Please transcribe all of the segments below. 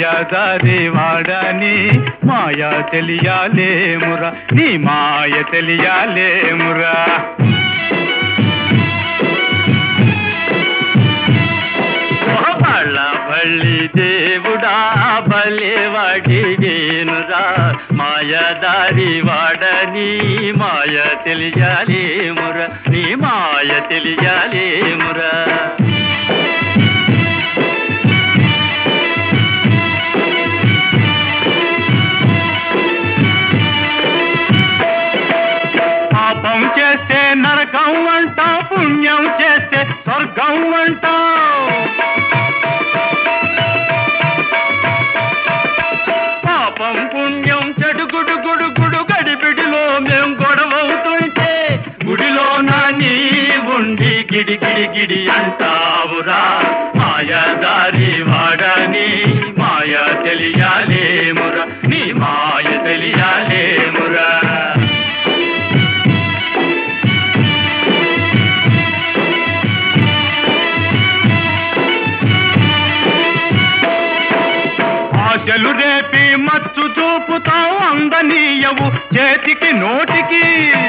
మాయాదారి వాడని మాయ తెలియాలేమురా నీ మాయ తెలియాలేమురా బళ్ళ బళ్ళి దేవుడా బలే వాడిగేనురా మాయదారి వాడని మాయ తెలియాలేమురా నీ మాయ తెలియాలేమురా పాపం చేస్తే నరకం అంటావు పుణ్యం చేస్తే స్వర్గం అంటావు పాపం పుణ్యం చెడు గుడు గుడు గుడు గడిబిడిలో మేం గొడవవుతుంటే గుడిలో నా నీ ఉండి గిడి గిడి గిడి అంటావురా మాయదారి వాడని మాయ తెలియాలేమురా నీ మాయ తెలియాలేమురా ఆశలు రేపి మచ్చు చూపుతావు అందనీయవు చేతికి నోటికి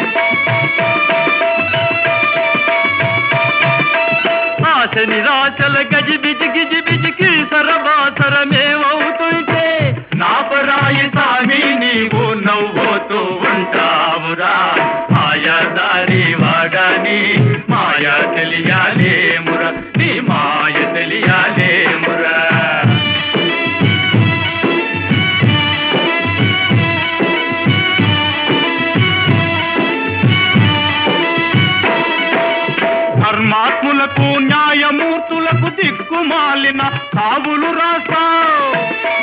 ఆశ నిరాశల గజి బిజి గిజి బిజికి సరబాసరమేమవుతుంటే నా పరాయి సామి నీవు నవ్వుతూ ఉంటావురా మాయదారి వాడని మాయ తెలియాలేమురా నీ మాయ తెలియాలేమురా ధర్మాత్ములకు న్యాయమూర్తులకు దిక్కుమాలిన సావులు రాస్తావు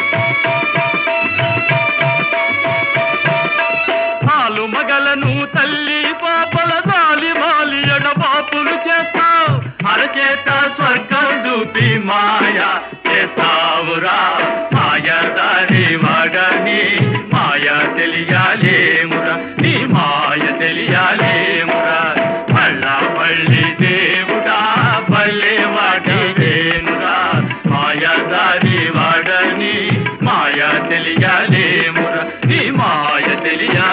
పాలు మగలను తల్లి పాపల దాలి మాలి ఎడబాపులు చేస్తావు అరచేత స్వర్గం చూపి మాయ చేస్తావురా మాయదారి వాడని మాయ తెలియాలేమురా నీ మాయ తెలియాలేమురా మళ్ళ మళ్ళీ దేవుడా పల్లె వాడేనురా మాయదారి వాడని మాయ తెలియాలేమురా నీ మాయ తెలియాలి